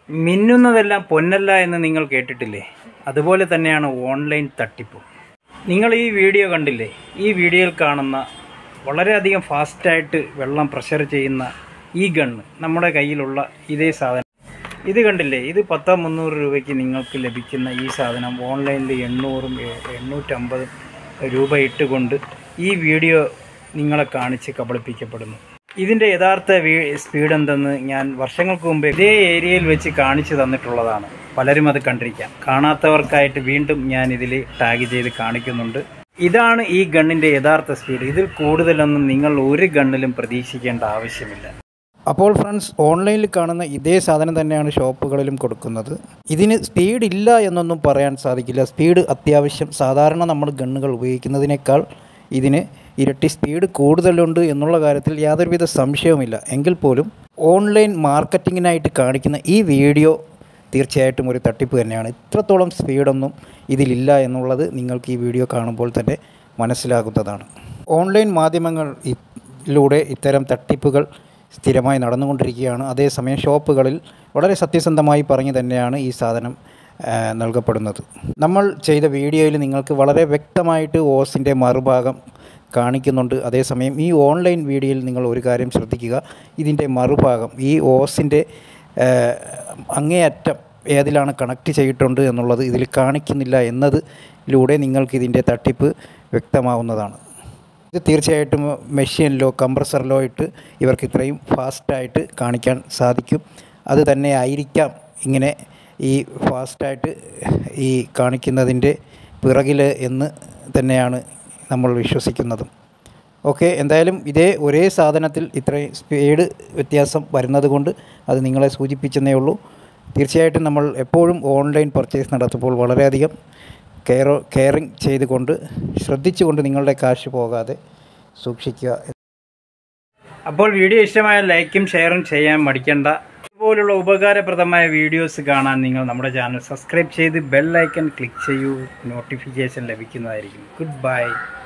മിന്നുന്നതെല്ലാം പൊന്നല്ല എന്ന് നിങ്ങൾ കേട്ടിട്ടില്ലേ അതുപോലെ തന്നെയാണ് ഓൺലൈൻ തട്ടിപ്പ് നിങ്ങൾ ഈ വീഡിയോ കണ്ടില്ലേ ഈ വീഡിയോയിൽ കാണുന്ന വളരെയധികം ഫാസ്റ്റായിട്ട് വെള്ളം പ്രഷർ ചെയ്യുന്ന ഈ ഗണ്ണ് നമ്മുടെ കയ്യിലുള്ള ഇതേ സാധനം ഇത് കണ്ടില്ലേ ഇത് പത്തോ മുന്നൂറ് രൂപയ്ക്ക് നിങ്ങൾക്ക് ലഭിക്കുന്ന ഈ സാധനം ഓൺലൈനിൽ എണ്ണൂറും എ- എണ്ണൂറ്റമ്പതും രൂപ ഇട്ടുകൊണ്ട് ഈ വീഡിയോ നിങ്ങളെ കാണിച്ച് കബളിപ്പിക്കപ്പെടുന്നു ഇതിൻ്റെ യഥാർത്ഥ വീ- സ്പീഡ് എന്തെന്ന് ഞാൻ വർഷങ്ങൾക്ക് മുമ്പ് ഇതേ ഏരിയയിൽ വെച്ച് കാണിച്ചു തന്നിട്ടുള്ളതാണ് പലരും അത് കണ്ടിരിക്കാം കാണാത്തവർക്കായിട്ട് വീണ്ടും ഞാൻ ഇതിൽ ടാഗ് ചെയ്ത് കാണിക്കുന്നുണ്ട് ഇതാണ് ഈ ഗണ്ണിൻ്റെ യഥാർത്ഥ സ്പീഡ് ഇതിൽ കൂടുതലൊന്നും നിങ്ങൾ ഒരു ഗണ്ണിലും പ്രതീക്ഷിക്കേണ്ട ആവശ്യമില്ല അപ്പോൾ ഫ്രണ്ട്സ് ഓൺലൈനിൽ കാണുന്ന ഇതേ സാധനം തന്നെയാണ് ഷോപ്പുകളിലും കൊടുക്കുന്നത് ഇതിന് സ്പീഡ് ഇല്ല എന്നൊന്നും പറയാൻ സാധിക്കില്ല സ്പീഡ് അത്യാവശ്യം സാധാരണ നമ്മൾ ഗണ്ണുകൾ ഉപയോഗിക്കുന്നതിനേക്കാൾ ഇതിന് ഇരട്ടി സ്പീഡ് കൂടുതലുണ്ട് എന്നുള്ള കാര്യത്തിൽ യാതൊരുവിധ സംശയവുമില്ല എങ്കിൽ പോലും ഓൺലൈൻ മാർക്കറ്റിങ്ങിനായിട്ട് കാണിക്കുന്ന ഈ വീഡിയോ തീർച്ചയായിട്ടും ഒരു തട്ടിപ്പ് തന്നെയാണ് ഇത്രത്തോളം സ്പീഡൊന്നും ഇതിലില്ല എന്നുള്ളത് നിങ്ങൾക്ക് ഈ വീഡിയോ കാണുമ്പോൾ തന്നെ മനസ്സിലാകുന്നതാണ് ഓൺലൈൻ മാധ്യമങ്ങൾ ിലൂടെ ഇത്തരം തട്ടിപ്പുകൾ സ്ഥിരമായി നടന്നുകൊണ്ടിരിക്കുകയാണ് അതേസമയം ഷോപ്പുകളിൽ വളരെ സത്യസന്ധമായി പറഞ്ഞു തന്നെയാണ് ഈ സാധനം ആ, നൽകപ്പെടുന്നത് നമ്മൾ ചെയ്ത വീഡിയോയിൽ നിങ്ങൾക്ക് വളരെ വ്യക്തമായിട്ട് ഓസിൻ്റെ മറുഭാഗം കാണിക്കുന്നുണ്ട് അതേസമയം ഈ ഓൺലൈൻ വീഡിയോയിൽ നിങ്ങൾ ഒരു കാര്യം ശ്രദ്ധിക്കുക ഇതിൻ്റെ മറുഭാഗം ഈ ഓസിൻ്റെ അങ്ങേയറ്റം ഏതിലാണ് കണക്ട് ചെയ്തിട്ടുണ്ട് എന്നുള്ളത് ഇതിൽ കാണിക്കുന്നില്ല എന്നതിലൂടെ നിങ്ങൾക്ക് ഇതിൻ്റെ തട്ടിപ്പ് വ്യക്തമാവുന്നതാണ് ഇത് തീർച്ചയായിട്ടും മെഷീനിലോ കംപ്രസറിലോ ഇട്ട് ഇവർക്ക് ഇത്രയും ഫാസ്റ്റായിട്ട് കാണിക്കാൻ സാധിക്കും അത് തന്നെ ആയിരിക്കാം ഇങ്ങനെ ഈ ഫാസ്റ്റായിട്ട് ഈ കാണിക്കുന്നതിൻ്റെ പിറകിൽ എന്ന് തന്നെയാണ് നമ്മൾ വിശ്വസിക്കുന്നതും ഓക്കെ എന്തായാലും ഇതേ ഒരേ സാധനത്തിൽ ഇത്രയും സ്പീഡ് വ്യത്യാസം വരുന്നത് കൊണ്ട് അത് നിങ്ങളെ സൂചിപ്പിച്ചെന്നേ ഉള്ളൂ തീർച്ചയായിട്ടും നമ്മൾ എപ്പോഴും ഓൺലൈൻ പർച്ചേസ് നടത്തുമ്പോൾ വളരെയധികം കെയർ കെയറിങ് ചെയ്തുകൊണ്ട് ശ്രദ്ധിച്ചുകൊണ്ട് നിങ്ങളുടെ കാശ് പോകാതെ സൂക്ഷിക്കുക അപ്പോൾ വീഡിയോ ഇഷ്ടമായ ലൈക്കും ഷെയറും ചെയ്യാൻ മടിക്കണ്ട ഇതുപോലുള്ള ഉപകാരപ്രദമായ വീഡിയോസ് കാണാൻ നിങ്ങൾ നമ്മുടെ ചാനൽ സബ്സ്ക്രൈബ് ചെയ്ത് ബെൽ ഐക്കൺ ക്ലിക്ക് ചെയ്യൂ നോട്ടിഫിക്കേഷൻ ലഭിക്കുന്നതായിരിക്കും ഗുഡ് ബൈ